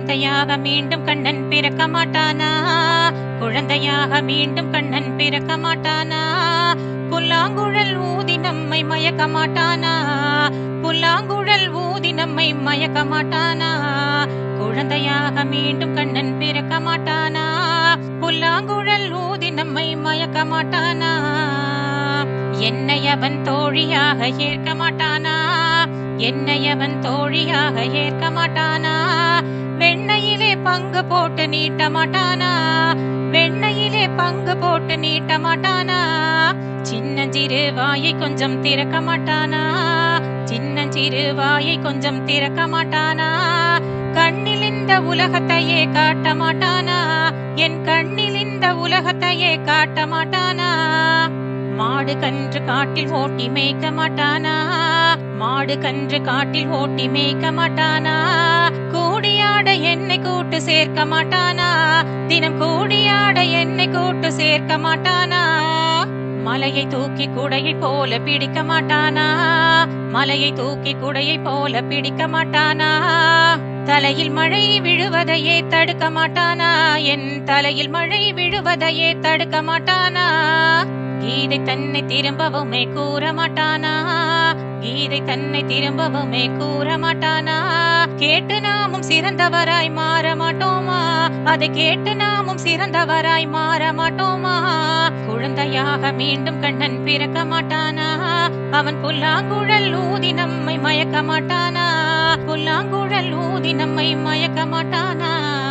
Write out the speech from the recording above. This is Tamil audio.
குழந்தையாக மீண்டும் கண்ணன் பிறக்க மாட்டானா குழந்தையாக மீண்டும் கண்ணன் பிறக்க மாட்டானா புல்லாங்குழல் ஊதி நம்மை மயக்க மாட்டானா புல்லாங்குழல் ஊதி நம்மை மயக்க மாட்டானா குழந்தையாக மீண்டும் கண்ணன் பிறக்க மாட்டானா புல்லாங்குழல் ஊதி நம்மை மயக்க மாட்டானா என்னை அவன் தோழியாக ஏற்க மாட்டானா என்னை அவன் தோழியாக ஏற்க மாட்டானா வெண்ணையிலே பங்கு போட்டு நீட்ட மாட்டானா வெண்ணையிலே பங்கு போட்டு நீட்ட மாட்டானா சின்னஞ்சிறு வாயை கொஞ்சம் திறக்க மாட்டானா சின்னஞ்சிறு வாயை கொஞ்சம் திறக்க மாட்டானா கண்ணில் இந்த உலகத்தையே காட்ட மாட்டானா என் கண்ணில் இந்த உலகத்தையே காட்ட மாட்டானா மாடு கன்று காட்டில் ஓட்டி மேய்க்க மாட்டானா மாடு கன்று காட்டில் ஓட்டி மேய்க்க மாட்டானா கூடியாட என்னை கூட்டு சேர்க்க மாட்டானா தினம் கூடியாட என்னை கூட்டு சேர்க்க மாட்டானா மலையை தூக்கி குடையை போல பிடிக்க மாட்டானா மலையை தூக்கி குடையை போல பிடிக்க மாட்டானா தலையில் மழை விழுவதையே தடுக்க மாட்டானா என் தலையில் மழை விழுவதையே தடுக்க மாட்டானா கீதை தன்னை திரும்பவுமே கூற மாட்டானா கீதை தன்னை திரும்பவுமே கூற மாட்டானா கேட்டு நாமும் சிறந்தவராய் மாற மாட்டோமா அதை கேட்டு நாமும் சிறந்தவராய் மாற மாட்டோமா குழந்தையாக மீண்டும் கண்ணன் பிறக்க மாட்டானா அவன் புல்லாங்குழல் ஊதி நம்மை மயக்க மாட்டானா புல்லாங்குழல் ஊதி நம்மை மயக்க மாட்டானா